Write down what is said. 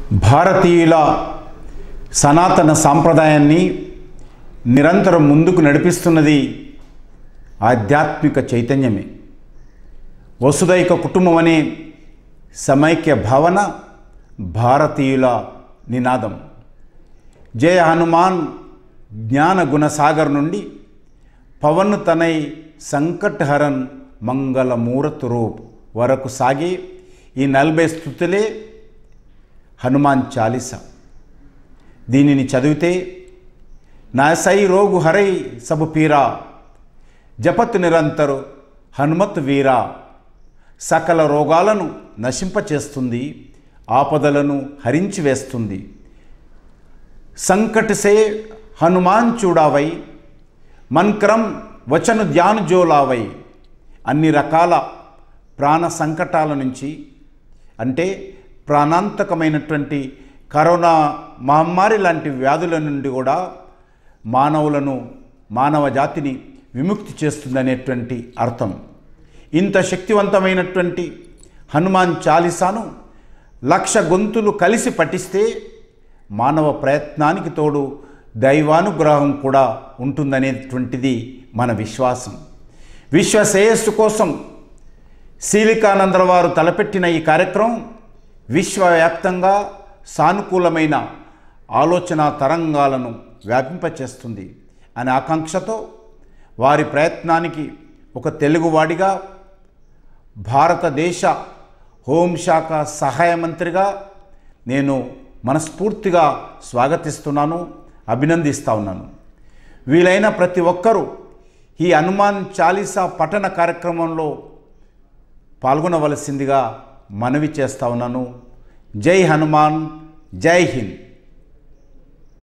భారతీయుల సనాతన సాంప్రదాయాన్ని నిరంతరం ముందుకు నడిపిస్తున్నది ఆధ్యాత్మిక చైతన్యమే వసుదైక కుటుంబం అనే సమైక్య భావన భారతీయుల నినాదం జయ హనుమాన్ జ్ఞాన గుణసాగర్ నుండి పవన్ తనై సంకటహరన్ మంగళమూరత్ రూప్ వరకు సాగే ఈ నలభై స్థుతులే హనుమాన్ చాలీస దీనిని చదివితే నా సై రోగు హరై సబు పీరా జపత్ నిరంతరు హనుమత్ వీరా సకల రోగాలను నశింపచేస్తుంది ఆపదలను హరించి వేస్తుంది సంకట్ సే హనుమాన్ చూడావై మన్క్రమ్ వచన ధ్యాన్ జోలావై అన్ని రకాల ప్రాణ సంకటాల నుంచి అంటే ప్రాణాంతకమైనటువంటి కరోనా మహమ్మారి లాంటి వ్యాధుల నుండి కూడా మానవులను మానవ జాతిని విముక్తి చేస్తుందనేటువంటి అర్థం ఇంత శక్తివంతమైనటువంటి హనుమాన్ చాలీసాను లక్ష గొంతులు కలిసి పఠిస్తే మానవ ప్రయత్నానికి తోడు దైవానుగ్రహం కూడా ఉంటుందనేటువంటిది మన విశ్వాసం విశ్వ శ్రేయస్సు కోసం శీలికానందర వారు తలపెట్టిన ఈ కార్యక్రమం విశ్వవ్యాప్తంగా సానుకూలమైన ఆలోచన తరంగాలను వ్యాపింపచేస్తుంది అనే ఆకాంక్షతో వారి ప్రయత్నానికి ఒక తెలుగువాడిగా భారతదేశ హోంశాఖ సహాయ మంత్రిగా నేను మనస్ఫూర్తిగా స్వాగతిస్తున్నాను అభినందిస్తా ఉన్నాను వీలైన ప్రతి ఒక్కరూ ఈ హనుమాన్ చాలీసా పఠన కార్యక్రమంలో పాల్గొనవలసిందిగా మనవి చేస్తా ఉన్నాను జై హనుమాన్ జై హింద్